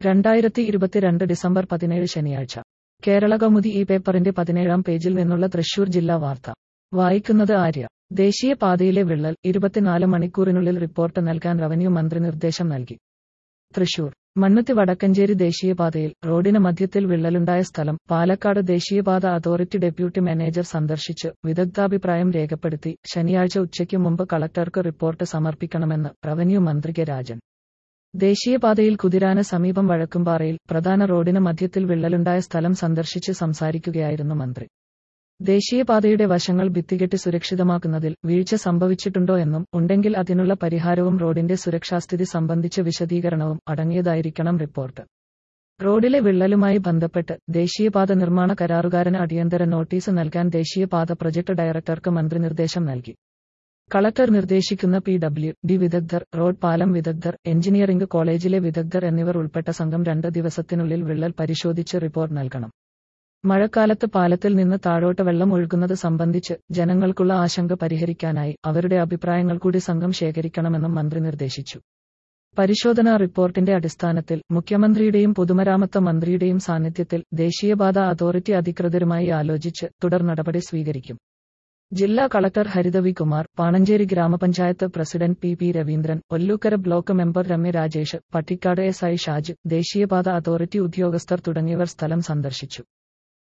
രണ്ടായിരത്തി ഇരുപത്തിരണ്ട് ഡിസംബർ പതിനേഴ് ശനിയാഴ്ച കേരള കൗമുദി ഈ പേപ്പറിന്റെ പതിനേഴാം പേജിൽ നിന്നുള്ള തൃശൂർ ജില്ലാ വാർത്ത വായിക്കുന്നത് ആര്യ ദേശീയപാതയിലെ വിള്ളൽ ഇരുപത്തിനാല് മണിക്കൂറിനുള്ളിൽ റിപ്പോർട്ട് നൽകാൻ റവന്യൂ മന്ത്രി നിർദ്ദേശം നൽകി തൃശൂർ മണ്ണുത്തി വടക്കഞ്ചേരി ദേശീയപാതയിൽ റോഡിന് മധ്യത്തിൽ വിള്ളലുണ്ടായ സ്ഥലം പാലക്കാട് ദേശീയപാത അതോറിറ്റി ഡെപ്യൂട്ടി മാനേജർ സന്ദർശിച്ച് വിദഗ്ധാഭിപ്രായം രേഖപ്പെടുത്തി ശനിയാഴ്ച ഉച്ചയ്ക്ക് മുമ്പ് കളക്ടർക്ക് റിപ്പോർട്ട് സമർപ്പിക്കണമെന്ന് റവന്യൂ മന്ത്രി കെ രാജൻ ദേശീയപാതയിൽ കുതിരാന് സമീപം വഴക്കുംപാറയിൽ പ്രധാന റോഡിന് മധ്യത്തിൽ വിള്ളലുണ്ടായ സ്ഥലം സന്ദർശിച്ച് സംസാരിക്കുകയായിരുന്നു മന്ത്രി ദേശീയപാതയുടെ വശങ്ങൾ ഭിത്തികെട്ടി സുരക്ഷിതമാക്കുന്നതിൽ വീഴ്ച സംഭവിച്ചിട്ടുണ്ടോ എന്നും ഉണ്ടെങ്കിൽ അതിനുള്ള പരിഹാരവും റോഡിന്റെ സുരക്ഷാസ്ഥിതി സംബന്ധിച്ച വിശദീകരണവും അടങ്ങിയതായിരിക്കണം റിപ്പോർട്ട് റോഡിലെ വിള്ളലുമായി ബന്ധപ്പെട്ട് ദേശീയപാത നിർമ്മാണ കരാറുകാരന് അടിയന്തര നോട്ടീസ് നൽകാൻ ദേശീയപാത പ്രൊജക്ട് ഡയറക്ടർക്ക് മന്ത്രി നിർദ്ദേശം നൽകി കളക്ടർ നിർദ്ദേശിക്കുന്ന പി ഡബ്ല്യു ഡി വിദഗ്ധർ റോഡ് പാലം വിദഗ്ധർ എഞ്ചിനീയറിംഗ് കോളേജിലെ വിദഗ്ധർ എന്നിവർ ഉൾപ്പെട്ട സംഘം രണ്ട് ദിവസത്തിനുള്ളിൽ വിള്ളൽ പരിശോധിച്ച് റിപ്പോർട്ട് നൽകണം മഴക്കാലത്ത് പാലത്തിൽ നിന്ന് താഴോട്ട് വെള്ളം ഒഴുകുന്നത് സംബന്ധിച്ച് ജനങ്ങൾക്കുള്ള ആശങ്ക പരിഹരിക്കാനായി അവരുടെ അഭിപ്രായങ്ങൾ കൂടി സംഘം ശേഖരിക്കണമെന്നും മന്ത്രി നിർദ്ദേശിച്ചു പരിശോധനാ റിപ്പോർട്ടിന്റെ അടിസ്ഥാനത്തിൽ മുഖ്യമന്ത്രിയുടെയും പൊതുമരാമത്ത് മന്ത്രിയുടെയും സാന്നിധ്യത്തിൽ ദേശീയപാത അതോറിറ്റി അധികൃതരുമായി ആലോചിച്ച് തുടർ നടപടി സ്വീകരിക്കും ജില്ലാ കളക്ടർ ഹരിതവി കുമാർ പാണഞ്ചേരി ഗ്രാമപഞ്ചായത്ത് president P P Raveendran Ollukkara block member Ramya Rajesh Pattikkad S I Shaj ദേശീയപാത അതോറിറ്റി ഉദ്യോഗസ്ഥർ തുടങ്ങിയവർ സ്ഥലം സന്ദർശിച്ചു